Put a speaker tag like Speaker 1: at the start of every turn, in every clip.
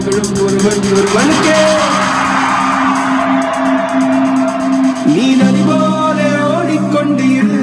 Speaker 1: புகழும் ஒருவன் ஒருவனுக்கே நீ நதி போல ஓடிக்கொண்டு இரு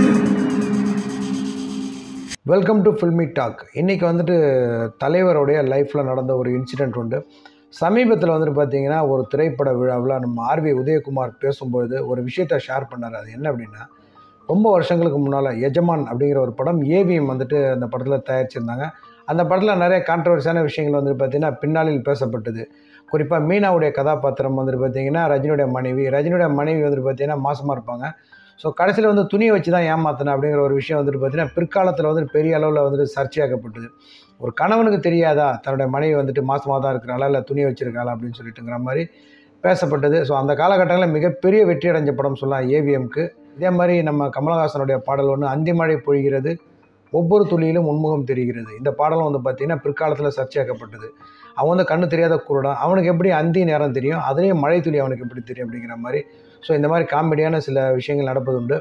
Speaker 2: வெல்கம் டு ஃபில்மி டாக் இன்றைக்கி வந்துட்டு தலைவருடைய லைஃப்பில் நடந்த ஒரு இன்சிடெண்ட் உண்டு சமீபத்தில் வந்துட்டு பார்த்தீங்கன்னா ஒரு திரைப்பட விழாவில் நம்ம ஆர்வி உதயகுமார் பேசும்பொழுது ஒரு விஷயத்தை ஷேர் பண்ணார் அது என்ன அப்படின்னா ரொம்ப வருஷங்களுக்கு முன்னால் எஜமான் அப்படிங்கிற ஒரு படம் ஏவிஎம் வந்துட்டு அந்த படத்தில் தயாரிச்சிருந்தாங்க அந்த படத்தில் நிறைய கான்ட்ரவர்சியான விஷயங்கள் வந்துட்டு பார்த்தீங்கன்னா பின்னாளில் பேசப்பட்டது குறிப்பாக மீனாவுடைய கதாபாத்திரம் வந்துட்டு பார்த்தீங்கன்னா ரஜினியுடைய மனைவி ரஜினியுடைய மனைவி வந்துட்டு பார்த்தீங்கன்னா மாசமாக இருப்பாங்க ஸோ கடைசியில் வந்து துணியை வச்சு தான் ஏமாத்தினேன் அப்படிங்கிற ஒரு விஷயம் வந்துட்டு பார்த்தீங்கன்னா பிற்காலத்தில் வந்துட்டு பெரிய அளவில் வந்துட்டு சர்ச்சையாக்கப்பட்டது ஒரு கணவனுக்கு தெரியாதா தன்னுடைய மனைவி வந்துட்டு மாசமாக தான் இருக்கிறாளா இல்லை துணி வச்சிருக்காளா அப்படின்னு சொல்லிட்டுங்கிற மாதிரி பேசப்பட்டது ஸோ அந்த காலகட்டங்களில் மிகப்பெரிய வெற்றி அடைஞ்ச படம் சொல்லலாம் ஏவிஎம்க்கு இதே மாதிரி நம்ம கமலஹாசனுடைய பாடல் ஒன்று அந்திமழை பொழிகிறது ஒவ்வொரு துளியிலும் உன்முகம் தெரிகிறது இந்த பாடலும் வந்து பார்த்திங்கன்னா பிற்காலத்தில் சர்ச்சையாக்கப்பட்டது அவன் வந்து கண்ணு தெரியாத குருடன் அவனுக்கு எப்படி அந்தி நேரம் தெரியும் அதுலேயும் மழை துளி அவனுக்கு எப்படி தெரியும் அப்படிங்கிற மாதிரி ஸோ இந்த மாதிரி காமெடியான சில விஷயங்கள் நடப்பது உண்டு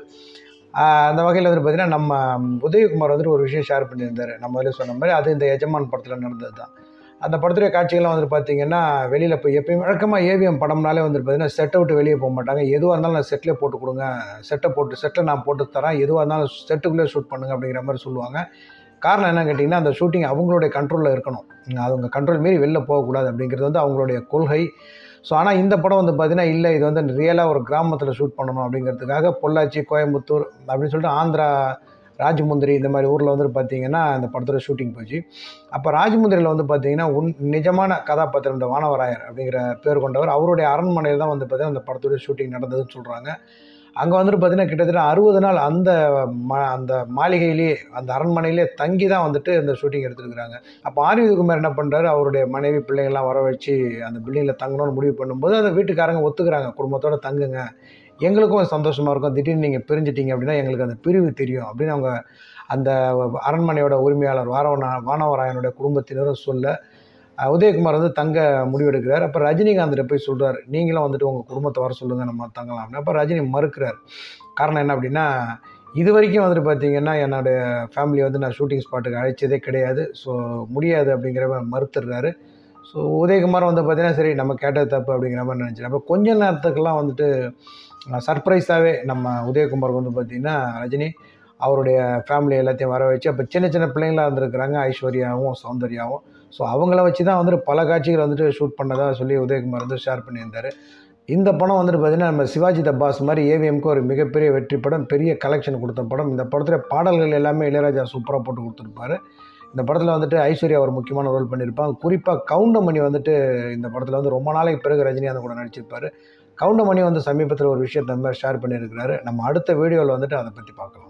Speaker 2: ஆஹ் அந்த வகையில் வந்து பார்த்திங்கன்னா நம்ம உதயகுமார் வந்துட்டு ஒரு விஷயம் ஷேர் பண்ணியிருந்தார் நம்ம முதல்ல சொன்ன மாதிரி அது இந்த எஜமான் படத்தில் நடந்தது தான் அந்த படத்துடைய காட்சிகள்லாம் வந்துட்டு பார்த்தீங்கன்னா வெளியில் போய் எப்பயும் வழக்கமாக ஏவிஎம் படம்னாலே வந்துட்டு பார்த்தீங்கன்னா செட்டை விட்டு வெளியே போக மாட்டாங்க எதுவாக இருந்தாலும் நான் செட்டில் போட்டு கொடுங்க செட்டை போட்டு செட்டில் நான் போட்டு தரேன் எதுவாக இருந்தாலும் செட்டுக்குள்ளே ஷூட் பண்ணுங்க அப்படிங்கிற மாதிரி சொல்லுவாங்க காரணம் என்ன கேட்டிங்கன்னா அந்த ஷூட்டிங் அவங்களுடைய கண்ட்ரோலில் இருக்கணும் அவங்க கண்ட்ரோல் மீறி வெளில போகக்கூடாது அப்படிங்கிறது வந்து அவங்களுடைய கொள்கை ஸோ ஆனால் இந்த படம் வந்து பார்த்தீங்கன்னா இல்லை இது வந்து ரியலாக ஒரு கிராமத்தில் ஷூட் பண்ணணும் அப்படிங்கிறதுக்காக பொள்ளாச்சி கோயம்புத்தூர் அப்படின்னு சொல்லிட்டு ஆந்திரா ராஜமுந்திரி இந்த மாதிரி ஊரில் வந்துட்டு பார்த்தீங்கன்னா இந்த படத்தோட ஷூட்டிங் போச்சு அப்போ ராஜமுந்திரியில் வந்து பார்த்தீங்கன்னா உன் நிஜமான கதாபாத்திரம் இந்த வானவராயர் அப்படிங்கிற பேர் கொண்டவர் அவருடைய அரண்மனையில் தான் வந்து பார்த்தீங்கன்னா அந்த படத்தோட ஷூட்டிங் நடந்ததுன்னு சொல்கிறாங்க அங்கே வந்துட்டு பார்த்தீங்கன்னா கிட்டத்தட்ட அறுபது நாள் அந்த ம அந்த மாளிகையிலேயே அந்த அரண்மனையிலே தங்கி தான் வந்துட்டு இந்த ஷூட்டிங் எடுத்துருக்குறாங்க அப்போ ஆர்விகுமார் என்ன பண்ணுறாரு அவருடைய மனைவி பிள்ளைங்கள்லாம் வர வச்சு அந்த பில்டிங்கில் தங்கணும்னு முடிவு பண்ணும்போது அந்த வீட்டுக்காரங்க ஒத்துக்கிறாங்க குடும்பத்தோடு தங்குங்க எங்களுக்கும் சந்தோஷமாக இருக்கும் திடீர்னு நீங்கள் பிரிஞ்சிட்டீங்க அப்படின்னா எங்களுக்கு அந்த பிரிவு தெரியும் அப்படின்னு அவங்க அந்த அரண்மனையோட உரிமையாளர் வாரவனா வானவராயனுடைய குடும்பத்தினரும் சொல்ல அஹ், உதயகுமார் வந்து தங்க முடிவெடுக்கிறார் அப்போ ரஜினிகாந்த்கிட்ட போய் சொல்கிறார் நீங்களும் வந்துட்டு உங்கள் குடும்பத்தை வர சொல்லுங்கள் நம்ம தங்கலாம் அப்படின்னு அப்போ ரஜினி மறுக்கிறார் காரணம் என்ன அப்படின்னா இது வரைக்கும் வந்துட்டு பார்த்தீங்கன்னா என்னுடைய ஃபேமிலி வந்து நான் ஷூட்டிங் ஸ்பாட்டுக்கு அழைச்சதே கிடையாது ஸோ முடியாது அப்படிங்கிற மறுத்துடுறாரு ஸோ உதயகுமார் வந்து பார்த்தீங்கன்னா சரி நம்ம கேட்டது தப்பு அப்படிங்கிற மாதிரி நினச்சிட்டேன் அப்போ கொஞ்ச நேரத்துக்கெல்லாம் வந்துட்டு சர்ப்ரைஸாகவே நம்ம உதயகுமாருக்கு வந்து பார்த்திங்கன்னா ரஜினி அவருடைய ஃபேமிலி எல்லாத்தையும் வர வச்சு அப்போ சின்ன சின்ன பிள்ளைங்களாக இருந்திருக்கிறாங்க ஐஸ்வர்யாவும் சௌந்தர்யாவும் ஸோ அவங்கள வச்சு தான் வந்துட்டு பல காட்சிகள் வந்துட்டு ஷூட் பண்ணதாக சொல்லி உதயகுமார் வந்து ஷேர் பண்ணியிருந்தார் இந்த படம் வந்துட்டு பார்த்திங்கன்னா நம்ம சிவாஜி த பாஸ் மாதிரி ஏவிஎம்க்கு ஒரு மிகப்பெரிய வெற்றி படம் பெரிய கலெக்ஷன் கொடுத்த படம் இந்த படத்தில் பாடல்கள் எல்லாமே இளையராஜா சூப்பராக போட்டு கொடுத்துருப்பாரு இந்த படத்தில் வந்துட்டு ஐஸ்வர்யா ஒரு முக்கியமான ரோல் பண்ணியிருப்பாங்க குறிப்பாக கவுண்டமணி வந்துட்டு இந்த படத்தில் வந்து ரொம்ப நாளைக்கு பிறகு ரஜினிகாந்த் கூட நடிச்சிருப்பாரு கவுண்டமணி வந்து சமீபத்தில் ஒரு விஷயத்தை நம்ம ஷேர் பண்ணியிருக்கிறாரு நம்ம அடுத்த வீடியோவில் வந்துட்டு அதை பற்றி பார்க்கலாம்